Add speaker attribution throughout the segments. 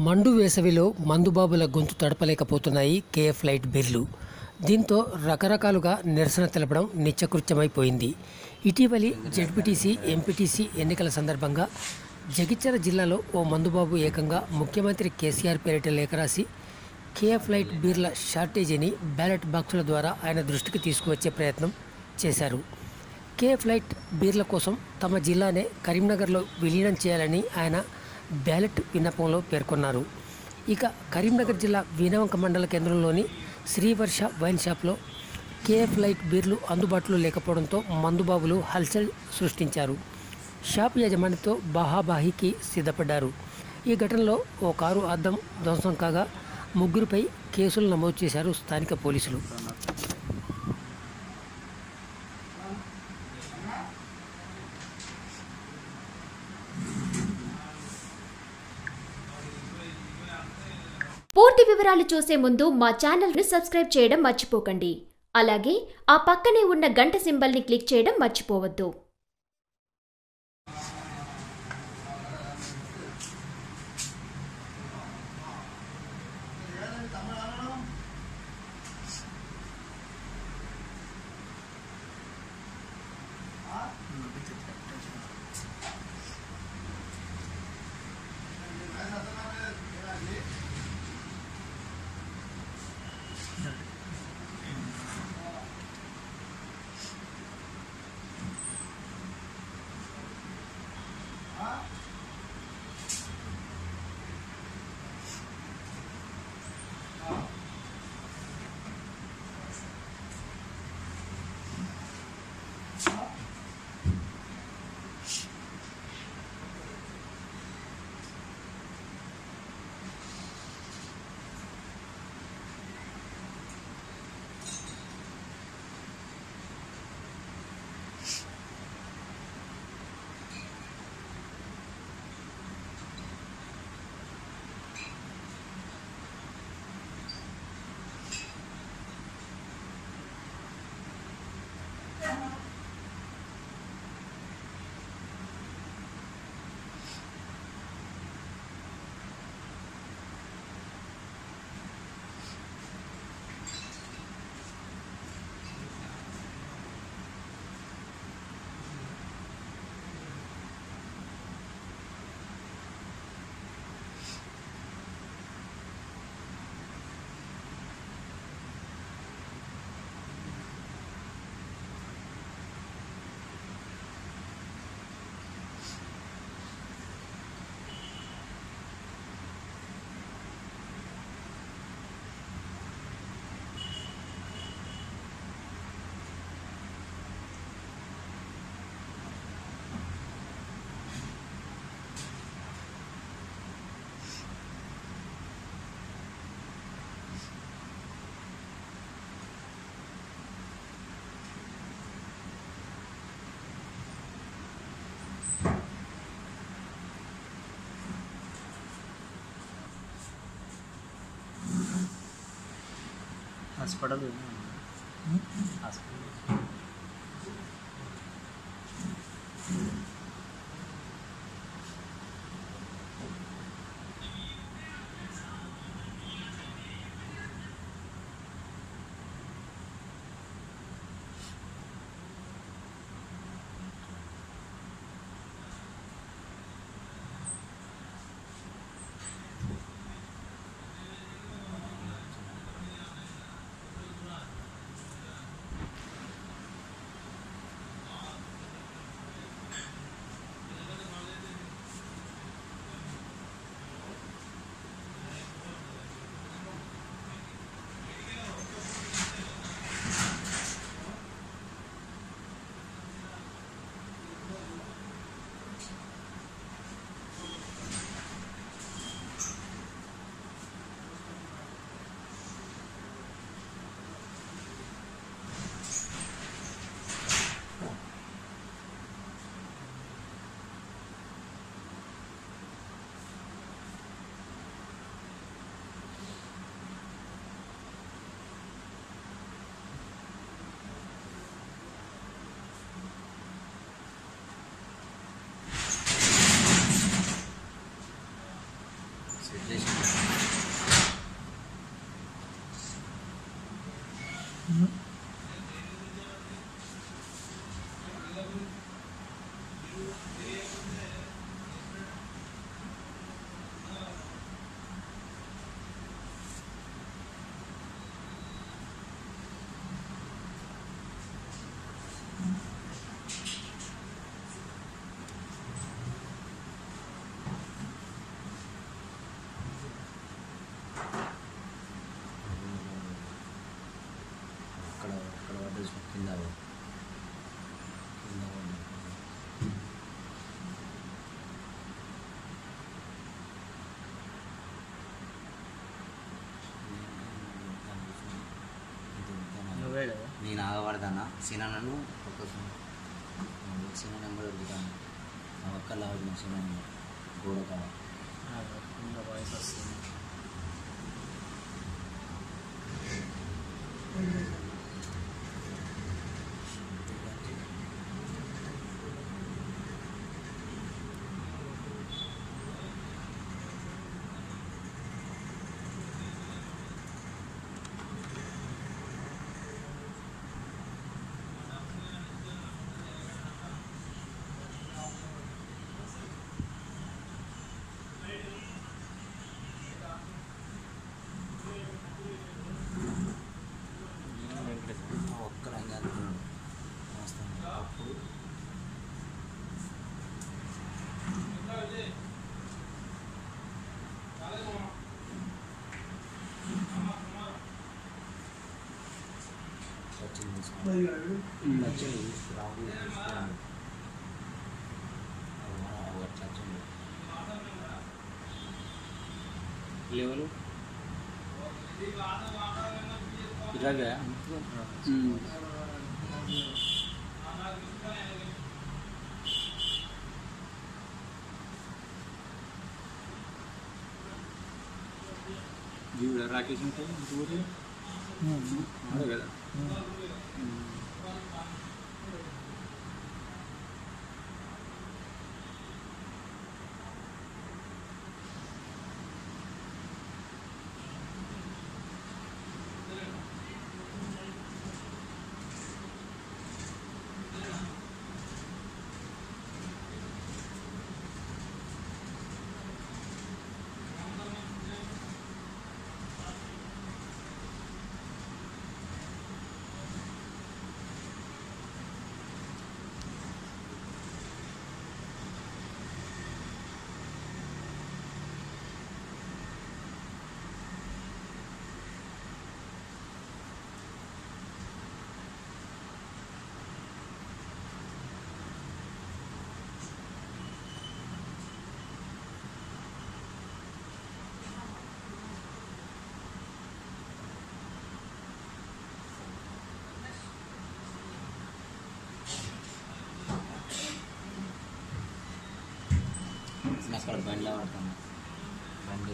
Speaker 1: మండు వేసవిలో మందుబాబుల గొంతు తడపలేకపోతున్నాయి కేఎఫ్ లైట్ బీర్లు దీంతో రకరకాలుగా నిరసన తెలపడం నిత్యకృత్యమైపోయింది ఇటీవలి జెడ్పీటీసీ ఎంపీటీసీ ఎన్నికల సందర్భంగా జగిత్యాల జిల్లాలో ఓ మందుబాబు ఏకంగా ముఖ్యమంత్రి కేసీఆర్ పేరిట లేఖ రాసి కేఎఫ్ లైట్ బీర్ల షార్టేజీని బ్యాలెట్ బాక్సుల ద్వారా ఆయన దృష్టికి తీసుకువచ్చే ప్రయత్నం చేశారు కేఎఫ్ లైట్ బీర్ల కోసం తమ జిల్లానే కరీంనగర్లో విలీనం చేయాలని ఆయన బ్యాలెట్ విన్నపంలో పేర్కొన్నారు ఇక కరీంనగర్ జిల్లా వీనవంక మండల కేంద్రంలోని శ్రీవర్ష వైన్ షాప్లో కేఎఫ్ లైట్ బీర్లు అందుబాటులో లేకపోవడంతో మందుబాబులు హల్చల్ సృష్టించారు షాప్ యజమానితో బాహాబాహికి సిద్ధపడ్డారు ఈ ఘటనలో ఓ కారు అద్దం ధ్వంసం కాగా ముగ్గురిపై కేసులు నమోదు చేశారు స్థానిక పోలీసులు
Speaker 2: పూర్తి వివరాలు చూసే ముందు మా ఛానల్ని సబ్స్క్రైబ్ చేయడం మర్చిపోకండి అలాగే ఆ పక్కనే ఉన్న గంట సింబల్ని క్లిక్ చేయడం మర్చిపోవద్దు
Speaker 3: హాస్పిటల్ హాస్పిటల్
Speaker 4: కింద పో. కింద పో.
Speaker 3: నువ్వే కదా
Speaker 4: నేను ఆగబడతానా సీనా నన్ను ఒక సీనా నెంబర్ అడుగుతాను ఆ ఒక్క లావుడు సీనా నెంబర్ గోడ కాడ
Speaker 3: ఆ, ఇంకా వాయిస్ వస్తుంది వెంకటేశ్వర
Speaker 4: ఆ ఒక్క రంగా అనుకున్నాడు వస్తాను అప్పుడు వచ్చింది తీసుకున్నాడు. వచ్చింది తీసుకురావు తీసుకున్నాడు. అది మన ఒకటి వచ్చింది
Speaker 3: లెవెల్
Speaker 4: ఇలాగే
Speaker 5: జీవుడా రాకేష్ అంటే ఊరి ఆడే కదా
Speaker 4: నేను అక్కడ బండిలో పడతాను బండి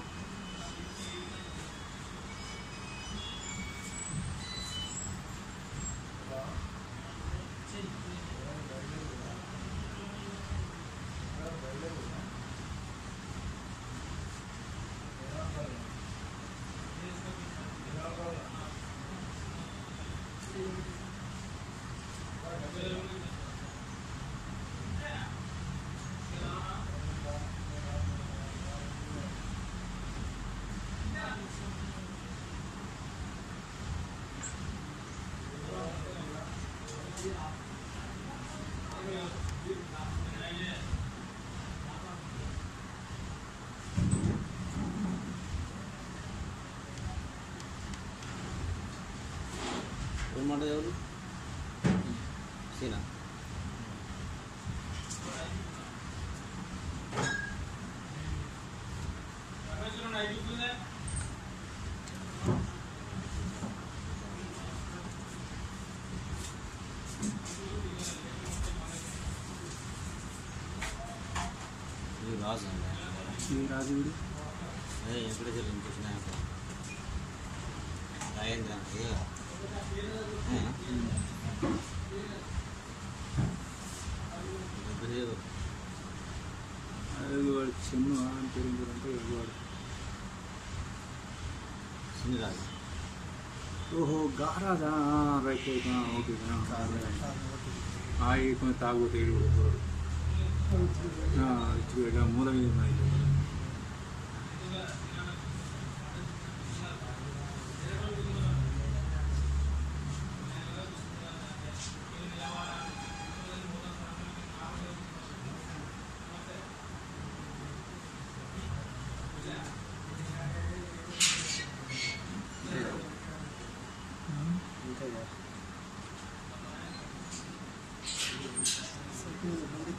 Speaker 4: ఏమాట ఎవరు సీనా ఇది రాజు అండి
Speaker 5: ఈ రాజుడు
Speaker 4: అదే ఎక్కడ చూసిన రాజేంద్ర ఏ ఎప్పుడు
Speaker 5: అది వాడు చిన్ను అని పేరు ఏం పేరు అంటే వాడు
Speaker 4: చిన్న రాజు
Speaker 5: ఓహో గారాజా రైట్ రైట్ ఆ, ఓకే ఆ, ఈ కొంచెం తాగుబోతే ఈడు కూడా వాడు. ఆ, ఇచ్చి ఇక మూల మీద ఉన్నాయి
Speaker 3: అంతే కదా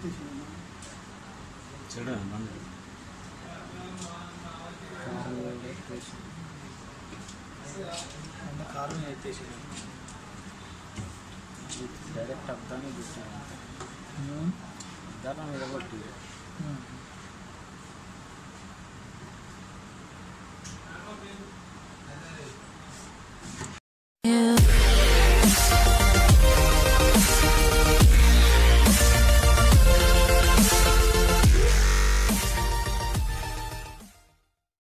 Speaker 3: చూడు మందు
Speaker 6: కారు ఎత్తేసి
Speaker 3: డైరెక్ట్ అద్దాన్ని గుర్తు అద్దాల మీద కొట్టి